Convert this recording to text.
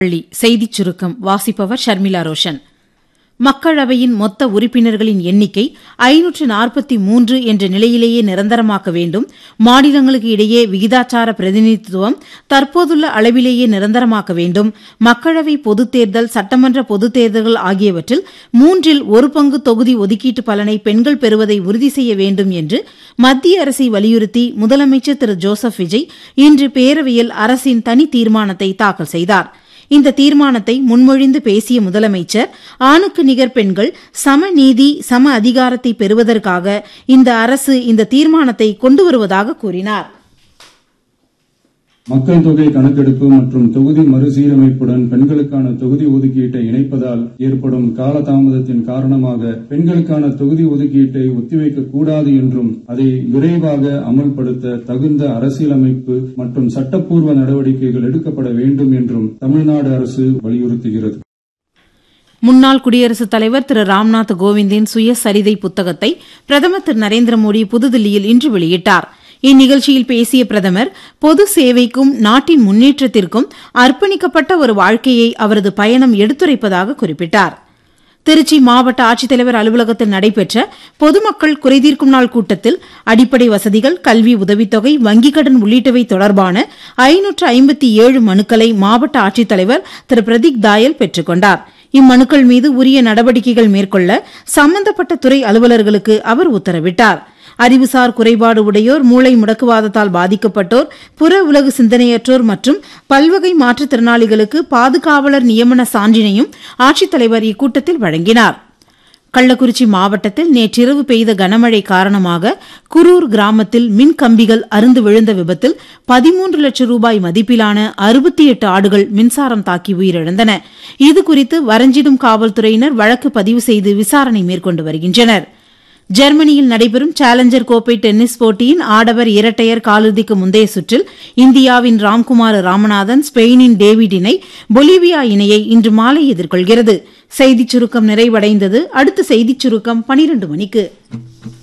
பள்ளி செய்திச் சுருக்கம் வாசிப்பவர் ஷர்மிளா ரோஷன் மக்களவையின் மொத்த உறுப்பினர்களின் எண்ணிக்கை ஐநூற்று நாற்பத்தி மூன்று என்ற நிலையிலேயே நிரந்தரமாக்க வேண்டும் மாநிலங்களுக்கு இடையே விகிதாச்சார பிரதிநிதித்துவம் தற்போதுள்ள அளவிலேயே நிரந்தரமாக்க வேண்டும் மக்களவை பொதுத் தேர்தல் சட்டமன்ற பொதுத் தேர்தல்கள் ஆகியவற்றில் மூன்றில் ஒரு பங்கு தொகுதி ஒதுக்கீட்டு பலனை பெண்கள் பெறுவதை உறுதி செய்ய வேண்டும் என்று மத்திய அரசை வலியுறுத்தி முதலமைச்சர் திரு ஜோசப் விஜய் இன்று பேரவையில் அரசின் தனி தீர்மானத்தை தாக்கல் செய்தாா் இந்த தீர்மானத்தை முன்மொழிந்து பேசிய முதலமைச்சர் ஆணுக்கு நிகர் பெண்கள் சம நீதி சம அதிகாரத்தை பெறுவதற்காக இந்த அரசு இந்த தீர்மானத்தை கொண்டு வருவதாக கூறினார் மக்கள் தொகை கணக்கெடுப்பு மற்றும் தொகுதி மறுசீரமைப்புடன் பெண்களுக்கான தொகுதி ஒதுக்கீட்டை இணைப்பதால் ஏற்படும் காலதாமதத்தின் காரணமாக பெண்களுக்கான தொகுதி ஒதுக்கீட்டை ஒத்திவைக்க கூடாது என்றும் அதை விரைவாக அமல்படுத்த தகுந்த அரசியலமைப்பு மற்றும் சட்டப்பூர்வ நடவடிக்கைகள் எடுக்கப்பட வேண்டும் என்றும் தமிழ்நாடு அரசு வலியுறுத்துகிறது முன்னாள் குடியரசுத் தலைவர் திரு ராம்நாத் கோவிந்தின் சுயசரிதை புத்தகத்தை பிரதமர் திரு நரேந்திர மோடி புதுதில்லியில் இன்று வெளியிட்டார் இந்நிகழ்ச்சியில் பேசிய பிரதமர் பொது சேவைக்கும் நாட்டின் முன்னேற்றத்திற்கும் அர்ப்பணிக்கப்பட்ட ஒரு வாழ்க்கையை அவரது பயணம் எடுத்துரைப்பதாக குறிப்பிட்டார் திருச்சி மாவட்ட ஆட்சித்தலைவர் அலுவலகத்தில் நடைபெற்ற பொதுமக்கள் குறைதீர்க்கும் நாள் கூட்டத்தில் அடிப்படை வசதிகள் கல்வி உதவித்தொகை வங்கிக் கடன் உள்ளிட்டவை தொடர்பான ஐநூற்று ஐம்பத்தி ஏழு மனுக்களை மாவட்ட ஆட்சித்தலைவர் திரு பிரதீக் தாயல் பெற்றுக் கொண்டார் இம்மனுக்கள் மீது உரிய நடவடிக்கைகள் மேற்கொள்ள சம்பந்தப்பட்ட துறை அலுவலர்களுக்கு அவர் உத்தரவிட்டார் அறிவுசார் குறைபாடு உடையோர் மூளை முடக்குவாதத்தால் பாதிக்கப்பட்டோர் புற உலகு சிந்தனையற்றோர் மற்றும் பல்வகை மாற்றுத்திறனாளிகளுக்கு பாதுகாவலர் நியமன சான்றினையும் ஆட்சித்தலைவர் இக்கூட்டத்தில் வழங்கினார் கள்ளக்குறிச்சி மாவட்டத்தில் நேற்றிரவு பெய்த கனமழை காரணமாக குரூர் கிராமத்தில் மின் கம்பிகள் அருந்து விழுந்த விபத்தில் பதிமூன்று லட்சம் ரூபாய் மதிப்பிலான அறுபத்தி எட்டு ஆடுகள் மின்சாரம் தாக்கி உயிரிழந்தன இதுகுறித்து வரஞ்சிடும் காவல்துறையினர் வழக்கு பதிவு செய்து விசாரணை மேற்கொண்டு வருகின்றனா் ஜெர்மனியில் நடைபெறும் சேலஞ்சர் கோப்பை டென்னிஸ் போட்டியின் ஆடவர் இரட்டையர் காலிறுதிக்கு முந்தைய சுற்றில் இந்தியாவின் ராம்குமார் ராமநாதன் ஸ்பெயினின் டேவிட் இணை பொலிவியா இணையை இன்று மாலை எதிர்கொள்கிறது செய்திச் சுருக்கம் நிறைவடைந்தது அடுத்த செய்திச் சுருக்கம் பனிரண்டு மணிக்கு